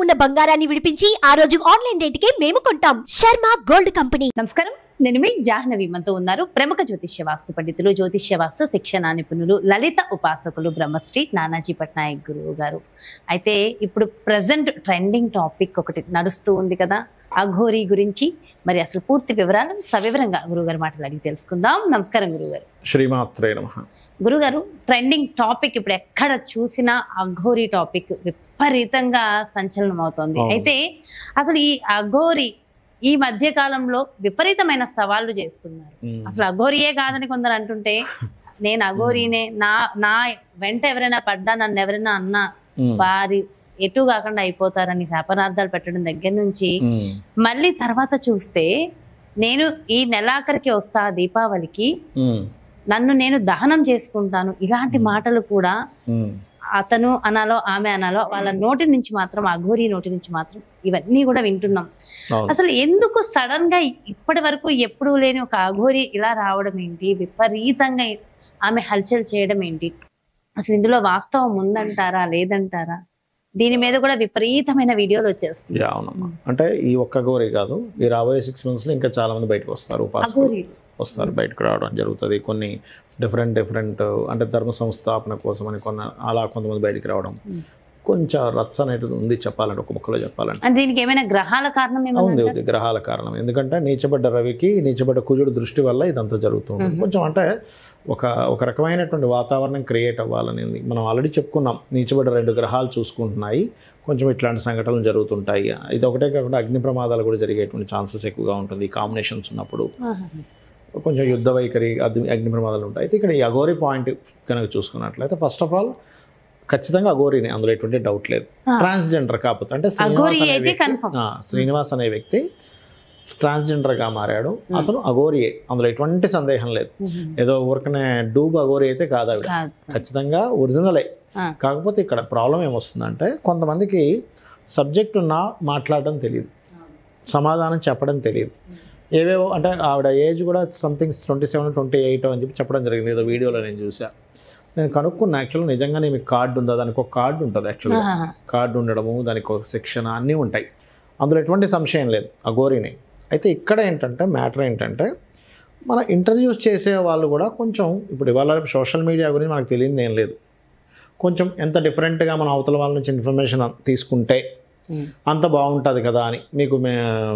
ఉన్న బంగారాన్ని విడిపించి ఆ రోజు ఆన్లైన్ రేటుకే మేము కొంటాం శర్మ గోల్డ్ కంపెనీ నమస్కారం నేను మీ జాహ్నవి మనతో ఉన్నారు ప్రముఖ జ్యోతిష్య వాస్తు పండితులు జ్యోతిష్య వాస్తు శిక్షణ నిపుణులు లలిత ఉపాసకులు బ్రహ్మశ్రీ నానాజీ పట్నాయక్ గురువు గారు అయితే ఇప్పుడు ప్రజెంట్ ట్రెండింగ్ టాపిక్ ఒకటి నడుస్తూ ఉంది కదా అఘోరీ గురించి మరి అసలు పూర్తి వివరాలు సవివరంగా గురువుగారు మాటలు అడిగి తెలుసుకుందాం నమస్కారం గురువుగారు శ్రీమాత్రే నమ గురుగారు ట్రెండింగ్ టాపిక్ ఇప్పుడు ఎక్కడ చూసినా అఘోరీ టాపిక్ విపరీతంగా సంచలనం అవుతోంది అవును. అయితే అసలు ఈ అఘోరీ ఈ మధ్య కాలంలో విపరీతమైన సవాళ్లు చేస్తున్నారు అసలు అఘోరియే కాదని కొందరు అంటుంటే నేను అఘోరీనే నా నా వెంట ఎవరైనా పడ్డా నన్ను ఎవరైనా అన్నా వారి ఎటు కాకుండా అయిపోతారని శాపనార్థాలు పెట్టడం దగ్గర నుంచి మళ్ళీ తర్వాత చూస్తే నేను ఈ నెలాఖరికి వస్తా దీపావళికి నన్ను నేను దహనం చేసుకుంటాను ఇలాంటి మ్మ్. మాటలు కూడా అతను అనాలో ఆమె అనాలో వాళ్ళ నోటి నుంచి మాత్రం అఘోరి నోటి నుంచి మాత్రం ఇవన్నీ కూడా వింటున్నాం అసలు ఎందుకు సడన్ గా ఇప్పటి వరకు ఎప్పుడూ లేని ఒక అఘోరి ఇలా రావడం ఏంటి విపరీతంగా ఆమె హల్చల్ చేయడం ఏంటి అసలు ఇందులో వాస్తవం ఉందంటారా లేదంటారా దీని మీద కూడా విపరీతమైన వీడియోలు వచ్చేస్తుంది యా అవునమ్మా అంటే ఈ ఒక్క గోరి కాదు ఈ రాబోయే సిక్స్ మంత్స్లో ఇంకా చాలా మంది బయటకు వస్తారు ఉపాసకులు అఘోరి వస్తారు బయటకు రావడం జరుగుతుంది కొన్ని డిఫరెంట్ డిఫరెంట్ అంటే ధర్మ సంస్థాపన కోసం అని కొన్న అలా కొంతమంది బయటికి రావడం Hmm. కొంచెం రచ్చ అనేది ఉంది చెప్పాలంటే ఒక ముక్కలో చెప్పాలంటే అంటే దీనికి ఏమైనా గ్రహాల కారణం ఉంది ఏమైనా ఉంది గ్రహాల కారణం ఎందుకంటే నీచబడ్డ రవికి నీచబడ్డ కుజుడు దృష్టి వల్ల ఇదంతా జరుగుతుంది Mhm. కొంచెం అంటే ఒక ఒక రకమైనటువంటి వాతావరణం క్రియేట్ అవ్వాలని ఉంది. మనం ఆల్రెడీ చెప్పుకున్నాం నీచబడ్డ రెండు గ్రహాలు చూసుకుంటున్నాయి కొంచెం ఇట్లాంటి సంఘటనలు జరుగుతుంటాయి ఇది ఒకటే కాకుండా అగ్ని ప్రమాదాలు కూడా జరిగేటువంటి ఛాన్సెస్ ఎక్కువగా ఉంటుంది ఈ కాంబినేషన్స్ ఉన్నప్పుడు కొంచెం యుద్ధ వైఖరి అగ్ని అగ్ని ప్రమాదాలు ఉంటాయి అయితే ఇక్కడ ఈ అగోరి పాయింట్ కనుక చూసుకున్నట్లయితే ఫస్ట్ ఆఫ్ ఆల్ ఖచ్చితంగా అగోరిని అందులో ఎటువంటి డౌట్ లేదు Ah. ట్రాన్స్జెండర్ కాకపోతే అంటే శ్రీనివాస్ అఘోరి అనే అయితే వ్యక్తి- confirm. ఆ, శ్రీనివాస్ అనే వ్యక్తి ట్రాన్స్జెండర్గా మారాడు అతను అగోరియే అందులో ఎటువంటి సందేహం లేదు ఏదో ఊరికనే డూబ్ అగోరి అయితే కాదు ఆవిడ కాదు ఖచ్చితంగా ఒరిజినలే ఆ. కాకపోతే ఇక్కడ ప్రాబ్లం ఏమొస్తుందంటే కొంతమందికి సబ్జెక్ట్ ఉన్నా మాట్లాడడం తెలియదు సమాధానం చెప్పడం తెలియదు ఏవేవో అంటే ఆవిడ ఏజ్ కూడా something twenty seven twenty eight అని చెప్పి చెప్పడం జరిగింది ఏదో వీడియోలో నేను చూసా నేను కనుక్కున్నా యాక్చువల్గా నిజంగానే మీకు కార్డు ఉందా దానికి ఒక కార్డు ఉంటుంది యాక్చువల్గా ఆహా. కార్డు ఉండడము దానికి ఒక శిక్షణ అన్నీ ఉంటాయి అందులో ఎటువంటి సంశయం లేదు ఆ గోరీని అయితే ఇక్కడ ఏంటంటే మ్యాటర్ ఏంటంటే మన ఇంటర్వ్యూస్ చేసే వాళ్ళు కూడా కొంచెం ఇప్పుడు ఇవాళ సోషల్ మీడియా గురించి మనకు తెలియదు ఏం లేదు కొంచెం ఎంత డిఫరెంట్గా మన అవతల వాళ్ళ నుంచి ఇన్ఫర్మేషన్ తీసుకుంటే ఉమ్. అంత బాగుంటుంది కదా అని మీకు మే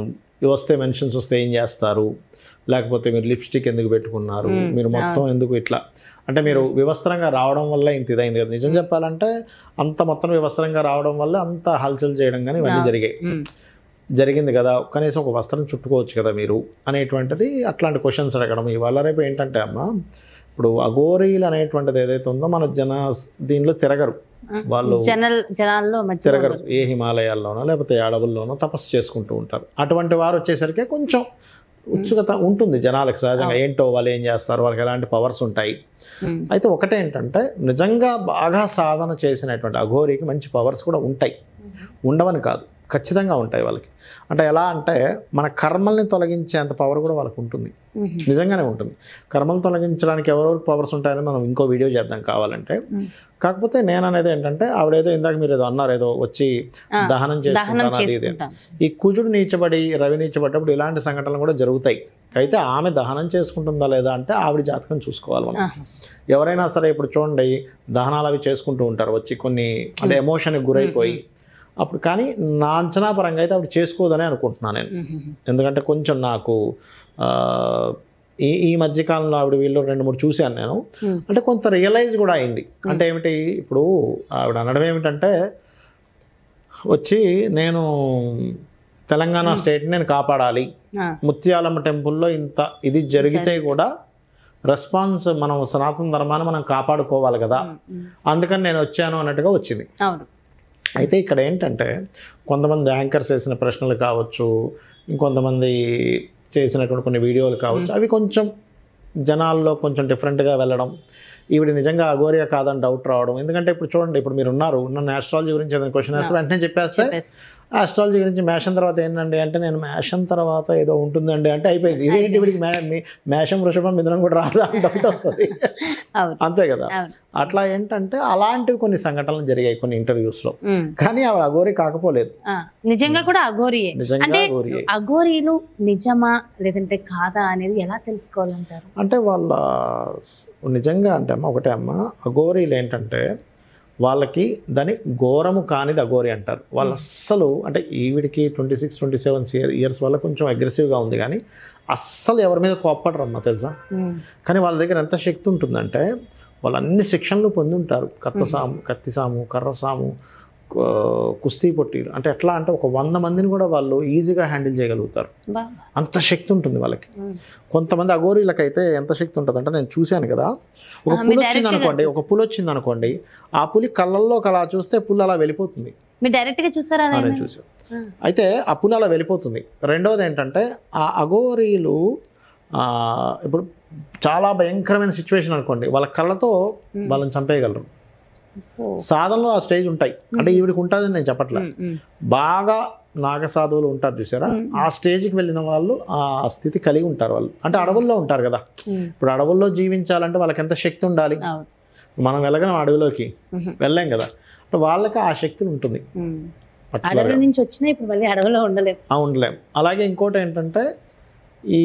వస్తే మెన్షన్స్ వస్తే ఏం చేస్తారు లేకపోతే మీరు లిప్స్టిక్ ఎందుకు పెట్టుకున్నారు మ్మ్. మీరు మొత్తం ఎందుకు ఇట్లా అంటే మీరు వివస్త్రంగా రావడం వల్ల ఇంత ఇదైంది కదా నిజం చెప్పాలంటే అంత మొత్తం వివస్త్రంగా రావడం వల్ల అంత హల్చల్ చేయడం కానీ ఇవన్నీ ఆ. జరిగాయి ఉమ్. జరిగింది కదా కనీసం ఒక వస్త్రం చుట్టుకోవచ్చు కదా మీరు అనేటువంటిది అట్లాంటి క్వశ్చన్స్ అడగడం ఇవాళ రేపు ఏంటంటే అమ్మ ఇప్పుడు అఘోరీలు అనేటువంటిది ఏదైతే ఉందో మన జన దీనిలో తిరగరు వాళ్ళు జనల్ జనాల్లో మధ్య తిరగరు ఏ హిమాలయాల్లోనో లేకపోతే అడవుల్లోనో తపస్సు చేసుకుంటూ ఉంటారు అటువంటి వారు వచ్చేసరికి కొంచెం ఉత్సుకత ఉంటుంది జనాలకు సహజంగా ఏంటో వాళ్ళు ఏం చేస్తారు వాళ్ళకి ఎలాంటి పవర్స్ ఉంటాయి ఉమ్. అయితే ఒకటే ఏంటంటే నిజంగా బాగా సాధన చేసినటువంటి అఘోరికి మంచి పవర్స్ కూడా ఉంటాయి ఉండవని కాదు ఖచ్చితంగా ఉంటాయి వాళ్ళకి అంటే ఎలా అంటే మన కర్మల్ని తొలగించేంత పవర్ కూడా వాళ్ళకు ఉంటుంది ఉమ్. నిజంగానే ఉంటుంది కర్మలు తొలగించడానికి ఎవరెవరికి పవర్స్ ఉంటాయని మనం ఇంకో వీడియో చేద్దాం కావాలంటే ఉమ్. కాకపోతే నేను అనేది ఏంటంటే ఆవిడేదో ఇందాక మీరు ఏదో అన్నారు ఏదో వచ్చి ఆ, దహనం దహనం చేసుకుంటాను అది ఇది అని. చేసుకుంటాం ఈ కుజుడు నీచబడి రవి నీచబడ్డప్పుడు ఇలాంటి సంఘటనలు కూడా జరుగుతాయి అయితే ఆమె దహనం చేసుకుంటుందా లేదా అంటే ఆవిడ జాతకం చూసుకోవాలి మనం ఆహా. ఎవరైనా సరే ఇప్పుడు చూడండి దహనాలు అవి చేసుకుంటూ ఉంటారు వచ్చి కొన్ని అంటే ఎమోషన్కి గురైపోయి అప్పుడు కానీ నా అంచనా పరంగా అయితే ఆవిడ చేసుకోదని అనుకుంటున్నాను నేను ఉమ్. ఉమ్. ఎందుకంటే కొంచెం నాకు ఆ, ఈ ఈ మధ్యకాలంలో ఆవిడ వీళ్ళు రెండు మూడు చూశాను నేను ఉమ్. అంటే కొంత రియలైజ్ కూడా అయింది అంటే ఏమిటి ఇప్పుడు ఆవిడ అనడం ఏమిటంటే వచ్చి నేను తెలంగాణ స్టేట్ నేను కాపాడాలి ఆ. ముత్యాలమ్మ టెంపుల్లో ఇంత ఇది జరిగితే కూడా రెస్పాన్స్ మనం సనాతన ధర్మాన్ని మనం కాపాడుకోవాలి కదా ఉమ్. ఉమ్. అందుకని నేను వచ్చాను అన్నట్టుగా వచ్చింది అవును అయితే ఇక్కడ ఏంటంటే కొంతమంది యాంకర్స్ వేసిన ప్రశ్నలు కావచ్చు ఇంకొంతమంది చేసినటువంటి కొన్ని వీడియోలు కావచ్చు అవి కొంచెం జనాల్లో కొంచెం డిఫరెంట్గా వెళ్ళడం ఈవిడ నిజంగా అఘోరియా కాదని డౌట్ రావడం ఎందుకంటే ఇప్పుడు చూడండి ఇప్పుడు మీరు ఉన్నారు నన్ను ఆస్ట్రాలజీ గురించి ఏదైనా క్వశ్చన్ వేస్తే వెంటనే చెప్పేస్తే చెప్పేసి ఆస్ట్రాలజీ గురించి మేషం తర్వాత ఏంటండి అంటే నేను మేషం తర్వాత ఏదో ఉంటుందండి అంటే అయిపోయింది ఇదేంటి వీడికి మే మీ- మేషం వృషభం మిథునం కూడా రాదా అని డౌట్ వస్తుంది అవును అంతే కదా అవును అట్లా ఏంటంటే అలాంటివి కొన్ని సంఘటనలు జరిగాయి కొన్ని ఇంటర్వ్యూస్లో ఉమ్. కానీ అవి అఘోరి కాకపోలేదు ఆ, నిజంగా కూడా అఘోరియే నిజంగా అంటే అఘోరి అఘోరీలు నిజమా లేదంటే కాదా అనేది ఎలా తెలుసుకోవాలంటారు అంటే వాళ్ళ నిజంగా అంటే అమ్మ ఒకటే అమ్మ అఘోరీలు ఏంటంటే వాళ్ళకి దాని ఘోరము కానిది అఘోరి అంటారు వాళ్ళు అస్సలు అంటే ఈవిడికి twenty six twenty seven years వల్ల కొంచెం అగ్రెసివ్గా ఉంది కానీ అస్సలు ఎవరి మీద కోప్పడరమ్మా తెలుసా ఉమ్. కానీ వాళ్ళ దగ్గర ఎంత శక్తి ఉంటుందంటే వాళ్ళు అన్ని శిక్షణలు పొంది ఉంటారు కత్త సాము కత్తి సాము కర్ర సాము కు- కుస్తీ పొట్టీలు అంటే ఎట్లా అంటే ఒక వంద మందిని కూడా వాళ్ళు ఈజీగా హ్యాండిల్ చేయగలుగుతారు బా అంత శక్తి ఉంటుంది వాళ్ళకి ఉమ్. కొంతమంది అఘోరీలకైతే ఎంత శక్తి ఉంటుంది అంటే నేను చూశాను కదా ఒక ఆ, పులి మీరు వచ్చింది direct గా అనుకోండి చూసి- ఒక పులి వచ్చింది అనుకోండి ఆ పులి కళ్ళల్లోకి అలా చూస్తే పులి అలా వెళ్ళిపోతుంది మీరు డైరెక్ట్ గా చూసారా అని ఏమైనా? చూసాను ఆ. అయితే ఆ పులి అలా వెళ్ళిపోతుంది రెండవది ఏంటంటే ఆ అఘోరీలు ఆ, ఇప్పుడు చాలా భయంకరమైన సిచ్యువేషన్ అనుకోండి వాళ్ళ కళ్ళతో ఉమ్. వాళ్ళని చంపేయగలరు ఓ. సాధనలో ఆ స్టేజ్ ఉంటాయి అంటే ఈవిడికి ఉంటుందని నేను చెప్పట్లే ఉమ్, ఉమ్. బాగా నాగసాధువులు ఉంటారు చూసారా ఉమ్. ఆ స్టేజ్కి వెళ్ళిన వాళ్ళు ఆ స్థితి కలిగి ఉంటారు వాళ్ళు అంటే అడవుల్లో ఉంటారు కదా ఉమ్. ఇప్పుడు అడవుల్లో జీవించాలంటే వాళ్ళకి ఎంత శక్తి ఉండాలి అవును మనం వెళ్ళగలం అడవిలోకి ఉహు. వెళ్ళాం కదా అంటే వాళ్ళకి ఆ శక్తి ఉంటుంది ఉమ్. పర్టికులర్గా. అడవి నుంచి వచ్చినా ఇప్పుడు మళ్ళీ అడవిలో ఉండలేదు ఆ ఉండలేం అలాగే ఇంకోటి ఏంటంటే ఈ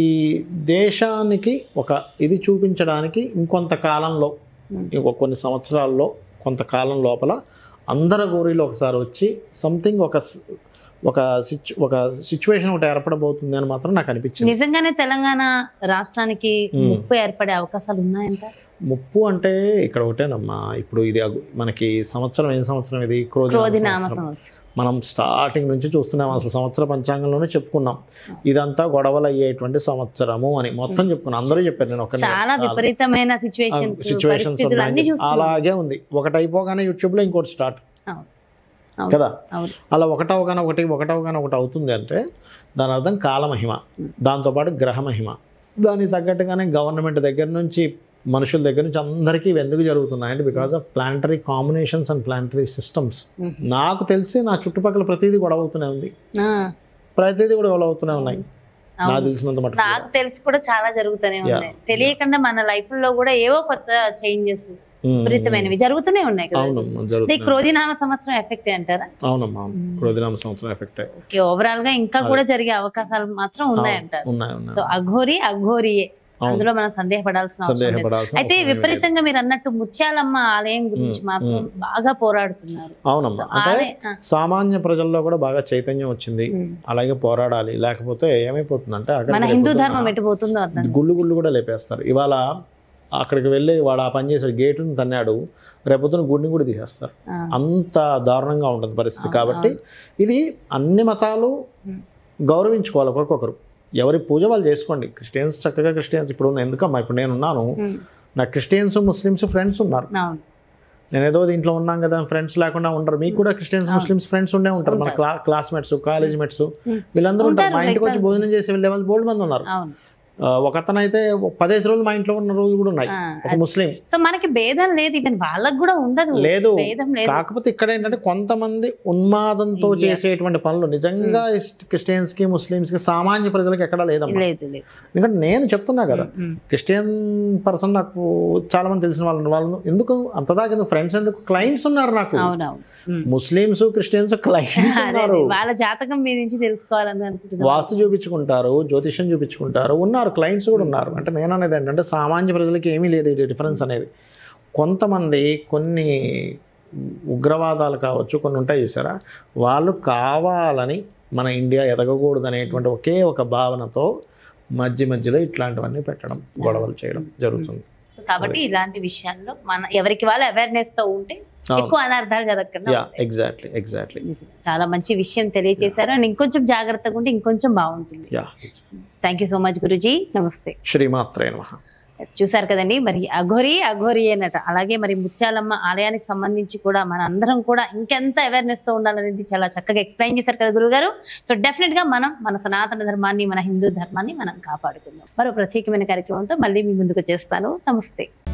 దేశానికి ఒక ఇది చూపించడానికి ఇంకొంత కాలంలో ఉమ్. ఇంకో కొన్ని సంవత్సరాల్లో కొంతకాలం లోపల అందరి గోరీలు ఒకసారి వచ్చి సంథింగ్ ఒక స్- ఒక సిచ్ ఒక సిచ్యువేషన్ ఒకటి ఏర్పడబోతుంది అని మాత్రం నాకు అనిపించింది నిజంగానే తెలంగాణ రాష్ట్రానికి ఉమ్. ముప్పు ఏర్పడే అవకాశాలు ఉన్నాయంట ముప్పు అంటే ఇక్కడ ఒకటేనమ్మా ఇప్పుడు ఇది అగు- మనకి సంవత్సరం ఏం సంవత్సరం ఇది క్రోధి క్రోధి నామ సంవత్సరం. సంవత్సరం మనం స్టార్టింగ్ నుంచి చూస్తున్నాం అసలు సంవత్సర పంచాంగంలోనే చెప్పుకున్నాం ఇదంతా గొడవలు అయ్యేటువంటి సంవత్సరము అని మొత్తం చెప్పుకున్నాం అందరూ చెప్పారు నేను ఒక చాలా విపరీతమైన సిచ్యువేషన్స్ పరిస్థితులు అన్ని చూస్తున్నాం అలాగే ఉంది ఒకటి అయిపోగానే యూట్యూబ్ లో ఇంకోటి స్టార్ట్ అవును. అవును. కదా అవును అలా ఒకటవగానే ఒకటి ఒకటవగానే ఒకటి అవుతుంది అంటే దాని అర్థం కాలమహిమ దాంతోపాటు గ్రహమహిమ దానికి తగ్గట్టుగానే గవర్నమెంట్ దగ్గర నుంచి మనుషుల దగ్గర నుంచి అందరికీ ఇవి ఎందుకు జరుగుతున్నాయి అంటే because of planetary combinations and planetary systems um. నాకు తెలిసి నా చుట్టుపక్కల ప్రతిదీ గొడవ అవుతూనే ఉంది ఆ, ప్రతిదీ కూడా గొడవ అవుతూనే ఉన్నాయి నాకు అవును. తెలిసినంత మటుకు నాకు తెలిసి కూడా చాలా జరుగుతూనే ఉన్నాయి Yeah. తెలియకుండా మన లైఫ్ లో కూడా ఏవో కొత్త చేంజెస్ ఉమ్. విపరీతమైనవి జరుగుతూనే ఉన్నాయి కదా అవును ఈ జరుగుతుంది క్రోధినామ సంవత్సరం ఎఫెక్ట్ అంటారా అవునమ్మా క్రోధినామ సంవత్సరం ఎఫెక్ట్ ఓకే ఓవరాల్ గా ఇంకా కూడా జరిగే అవకాశాలు మాత్రం ఉన్నాయంటారు ఉన్నాయి సో ఉన్నాయి అఘోరి అఘోరియే అవును. అందులో మనం సందేహపడాల్సిన అవసరం లేదు సందేహపడాల్సిన అయితే అవసరం ఏమీ లేదు. విపరీతంగా మీరు అన్నట్టు ముత్యాలమ్మ ఆలయం గురించి ఉమ్, మాత్రం ఉమ్. బాగా పోరాడుతున్నారు సో అవునమ్మా అంటే ఆలయ- ఆ, సామాన్య ప్రజల్లో కూడా బాగా చైతన్యం వచ్చింది ఉమ్. అలాగే పోరాడాలి లేకపోతే ఏమైపోతుందంటే మన అక్కడికి హిందూ రేపొద్దున ధర్మం ఎటుపోతుందో అర్థం గుళ్ళు గుళ్ళు కూడా లేపేస్తారు ఇవాళ అక్కడికి వెళ్ళి వాడు ఆ పని చేసాడు గేటుని తన్నాడు రేపొద్దున గుడిని కూడా తీసేస్తారు ఆ, అంత దారుణంగా ఉంటుంది పరిస్థితి అవును, కాబట్టి ఇది అన్ని మతాలు ఉమ్. గౌరవించుకోవాలి ఒకరికొకరు ఎవరి పూజ వాళ్ళు చేసుకోండి క్రిస్టియన్స్ చక్కగా క్రిస్టియన్స్ ఇప్పుడు ఉన్న- ఎందుకమ్మా ఇప్పుడు నేను ఉన్నాను ఉమ్. నాకు క్రిస్టియన్స్ ముస్లిమ్స్ ఫ్రెండ్స్ ఉన్నారు అవును నేను ఏదో దీంట్లో ఉన్నాం కదా ఫ్రెండ్స్ లేకుండా ఉండరు మీకు కూడా క్రిస్టియన్స్ అవును. ముస్లిమ్స్ ఫ్రెండ్స్ ఉండే ఉంటారు మన క్లా క్లాస్మేట్స్ కాలేజ్ మేట్స్ ఉమ్. వీళ్ళందరూ ఉంటారు ఉంటారు, మా ఇంటికి వచ్చి ఉంటారు. భోజనం చేసి వెళ్ళే వాళ్ళు బోల్డ్ మంది ఉన్నారు అవును ఆ, ఒక అతను అయితే పదేసి రోజులు మా ఇంట్లో ఉన్న రోజులు కూడా ఉన్నాయి ఆ, ఒక అది- ముస్లిం సో మనకి భేదం లేదు ఈవెన్ వాళ్ళకి కూడా ఉండదు లేదు భేదం లేదు కాకపోతే ఇక్కడ ఏంటంటే కొంతమంది ఉన్మాదంతో Yes. చేసేటువంటి పనులు నిజంగా క్రిస్టియన్స్ కి ముస్లిమ్స్ కి సామాన్య ప్రజలకు ఎక్కడా లేదమ్మా లేదు లేదు ఎందుకంటే నేను చెప్తున్నా కదా ఉమ్, క్రిస్టియన్ పర్సన్ నాకు చాలా మంది తెలిసిన వాళ్ళు ఉన్నారు. వాళ్ళు ఎందుకు అంతదాకా ఎందుకు ఫ్రెండ్స్ ఎందుకు క్లయింట్స్ ఉన్నారు నాకు అవునవును ఉమ్. ముస్లిమ్స్ క్రిస్టియన్స్ క్లయింట్స్ అదే, ఉన్నారు అదే. వాళ్ళ జాతకం మీ నుంచి తెలుసుకోవాలని అనుకుంటున్నాను వాస్తు చూపించుకుంటారు జ్యోతిష్యం చూపించుకుంటారు ఉన్నారు క్లయింట్స్ కూడా ఉన్నారు అంటే నేను అనేది ఏంటంటే సామాన్య ప్రజలకి ఏమీ లేదు ఈ డిఫరెన్స్ అనేది కొంతమంది కొన్ని ఉగ్రవాదాలు కావచ్చు కొన్ని ఉంటాయి చూసారా వాళ్ళు కావాలని మన ఇండియా ఎదగకూడదు అనేటువంటి ఒకే ఒక భావనతో మధ్య మధ్యలో ఇట్లాంటివన్నీ పెట్టడం గొడవలు చేయడం జరుగుతుంది సో కాబట్టి ఇలాంటి విషయాల్లో మన ఎవరికి వాళ్ళు అవేర్నెస్ తో ఉంటే ఎక్కువ అనర్థాలు జరగకుండా యా ఉంటాయి. ఎగ్జాక్ట్లీ ఎగ్జాక్ట్లీ నిజమే. చాలా మంచి విషయం తెలియజేశారు అండ్ ఇంకొంచెం జాగ్రత్తగా ఉంటే ఇంకొంచెం బాగుంటుంది yeah thank you so much Guruji నమస్తే శ్రీమాత్రే నమః Yes, చూశారు కదండి మరి అఘోరి అఘోరి అనట అలాగే మరి ముత్యాలమ్మ ఆలయానికి సంబంధించి కూడా మన అందరం కూడా ఇంకెంత అవేర్నెస్ తో ఉండాలనేది చాలా చక్కగా ఎక్స్ప్లెయిన్ చేశారు కదా గురుగారు సో డెఫినెట్ గా మనం మన సనాతన ధర్మాన్ని మన హిందూ ధర్మాన్ని మనం కాపాడుకుందాం మరో ప్రత్యేకమైన కార్యక్రమంతో మళ్ళీ మీ ముందుకు చేస్తాను నమస్తే